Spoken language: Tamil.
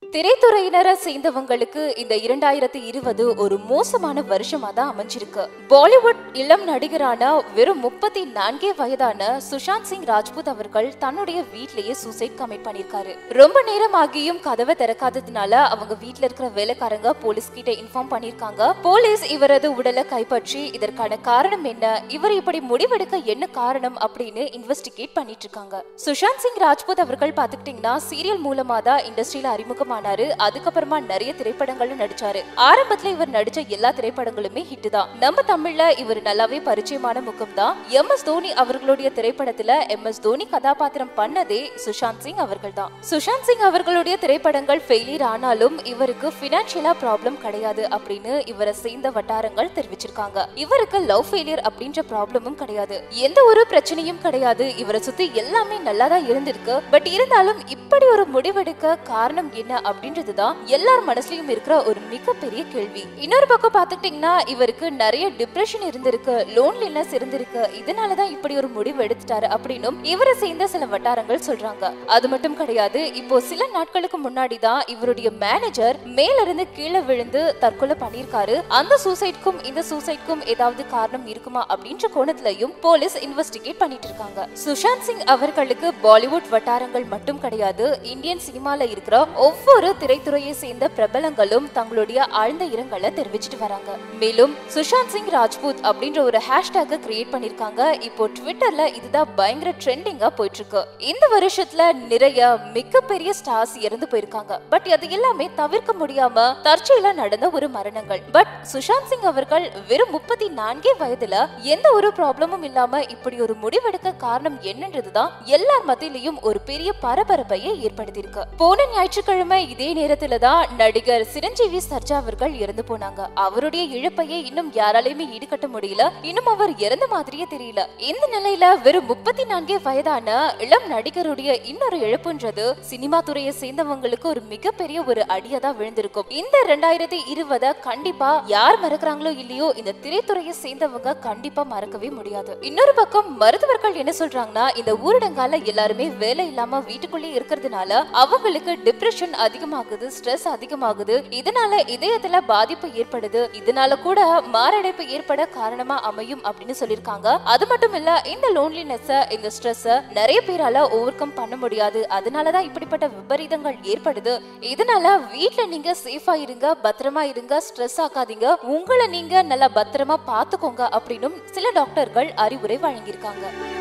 திரைத்துறையினரை சேர்ந்தவங்களுக்கு இந்த இரண்டாயிரத்தி இருபது ஒரு மோசமான வருஷமா தான் அமைஞ்சிருக்கு பாலிவுட் இளம் நடிகரான வெறும் முப்பத்தி நான்கே வயதான சுஷாந்த் சிங் ராஜ்புத் அவர்கள் தன்னுடைய வீட்லயே சூசைட் கமிட் பண்ணிருக்காரு ரொம்ப நேரம் ஆகியும் கதவை திறக்காததுனால அவங்க வீட்ல இருக்கிற வேலைக்காரங்க போலீஸ் கிட்ட இன்ஃபார்ம் பண்ணிருக்காங்க போலீஸ் இவரது உடலை கைப்பற்றி இதற்கான காரணம் என்ன இவர் இப்படி முடிவெடுக்க என்ன காரணம் அப்படின்னு இன்வெஸ்டிகேட் பண்ணிட்டு இருக்காங்க சுஷாந்த் சிங் ராஜ்புத் அவர்கள் பாத்துக்கிட்டீங்கன்னா சீரியல் மூலமா தான் இண்டஸ்ட்ரியில அறிமுகமானாரு அதுக்கப்புறமா நிறைய திரைப்படங்கள்ல நடிச்சாரு ஆரம்பத்துல இவர் நடிச்ச எல்லா திரைப்படங்களுமே ஹிட் தான் நம்ம தமிழ்ல இவர் நல்லாவே பரிச்சயமான முகம் தான் எம் எஸ் தோனி அவர்களுடைய திரைப்படத்துல எம் எஸ் தோனி கதாபாத்திரம் பண்ணதே சுஷாந்த் சிங் அவர்கள் தான் சுஷாந்த் சிங் அவர்களுடைய திரைப்படங்கள் ஃபெயிலியர் ஆனாலும் இவருக்கு பினான்சியலா ப்ராப்ளம் கிடையாது அப்படின்னு இவரை சேர்ந்த வட்டாரங்கள் தெரிவிச்சிருக்காங்க இவருக்கு லவ் ஃபெயிலியர் அப்படின்ற ப்ராப்ளமும் கிடையாது எந்த ஒரு பிரச்சனையும் கிடையாது இவரை சுத்தி எல்லாமே நல்லா தான் இருந்திருக்கு பட் இருந்தாலும் இப்படி ஒரு முடிவெடுக்க காரணம் என்ன அப்படின்றதுதான் எல்லார் மனசுலயும் இருக்கிற ஒரு மிகப்பெரிய கேள்வி இன்னொரு பக்கம் பாத்துக்கிட்டீங்கன்னா இவருக்கு நிறைய டிப்ரெஷன் இருந்திருக்கு லோன்லினஸ் இருந்திருக்கு இதனாலதான் இப்படி ஒரு முடிவு எடுத்துட்டாரு அப்படின்னும் இவரை சேர்ந்த சில வட்டாரங்கள் சொல்றாங்க அது மட்டும் கிடையாது இப்போ சில நாட்களுக்கு முன்னாடி தான் இவருடைய மேனேஜர் மேல இருந்து கீழே விழுந்து தற்கொலை பண்ணிருக்காரு அந்த சூசைட்க்கும் இந்த சூசைட்க்கும் ஏதாவது காரணம் இருக்குமா அப்படின்ற கோணத்திலையும் போலீஸ் இன்வெஸ்டிகேட் பண்ணிட்டு இருக்காங்க சுஷாந்த் சிங் அவர்களுக்கு பாலிவுட் வட்டாரங்கள் மட்டும் கிடையாது இந்தியன் சினிமால இருக்கிற ஒவ்வொரு திரைத்துறையை சேர்ந்த பிரபலங்களும் தங்களுடைய ஆழ்ந்த இரங்கலை தெரிவிச்சிட்டு வராங்க மேலும் சுஷாந்த் சிங் ராஜ்பூத் அப்படின்ற ஒரு ஹேஷ்டேக் கிரியேட் பண்ணிருக்காங்க இப்போ ட்விட்டர்ல இதுதான் பயங்கர ட்ரெண்டிங்கா போயிட்டு இருக்கு இந்த வருஷத்துல நிறைய மிகப்பெரிய ஸ்டார்ஸ் இறந்து போயிருக்காங்க பட் அது எல்லாமே தவிர்க்க முடியாம தற்செயலா நடந்த ஒரு மரணங்கள் பட் சுஷாந்த் சிங் அவர்கள் வெறும் முப்பத்தி நான்கே வயதுல எந்த ஒரு ப்ராப்ளமும் இல்லாம இப்படி ஒரு முடிவெடுக்க காரணம் என்னன்றதுதான் எல்லார் மத்தியிலையும் ஒரு பெரிய பரபரப்பையை ஏற்படுத்தியிருக்கு போன ஞாயிற்றுக்கிழமை இதே நேரத்துல தான் நடிகர் சிரஞ்சீவி சர்ஜா அவர்கள் இறந்து போனாங்க அவருடைய இழப்பையே இன்னும் யாராலையுமே ஈடுகட்ட முடியல இன்னும் அவர் இறந்த மாதிரியே தெரியல இந்த நிலையில வெறும் முப்பத்தி நான்கே வயதான இளம் நடிகருடைய இன்னொரு இழப்புன்றது சினிமா துறையை சேர்ந்தவங்களுக்கு ஒரு மிகப்பெரிய ஒரு அடியா தான் விழுந்திருக்கும் இந்த ரெண்டாயிரத்தி இருபத கண்டிப்பா யார் மறக்கிறாங்களோ இல்லையோ இந்த திரைத்துறையை சேர்ந்தவங்க கண்டிப்பா மறக்கவே முடியாது இன்னொரு பக்கம் மருத்துவர்கள் என்ன சொல்றாங்கன்னா இந்த ஊரடங்கால எல்லாருமே வேலை இல்லாம வீட்டுக்குள்ளே இருக்கிறதுனால அவங்களுக்கு டிப்ரெஷன் அதிகமாகுது ஸ்ட்ரெஸ் அதிகமாகுது இதனால இதயத்துல பாதிப்பு ஏற்படுது இதனால கூட மாரடைப்பு ஏற்பட காரணமா அமையும் அப்படின்னு சொல்லிருக்காங்க அது மட்டும் இல்ல இந்த லோன்லினஸ் இந்த ஸ்ட்ரெஸ் நிறைய பேரால ஓவர் கம் பண்ண முடியாது அதனாலதான் இப்படிப்பட்ட விபரீதங்கள் ஏற்படுது இதனால வீட்ல நீங்க சேஃபா இருங்க பத்திரமா இருங்க ஸ்ட்ரெஸ் ஆக்காதீங்க உங்களை நீங்க நல்லா பத்திரமா பாத்துக்கோங்க அப்படின்னும் சில டாக்டர்கள் அறிவுரை வழங்கியிருக்காங்க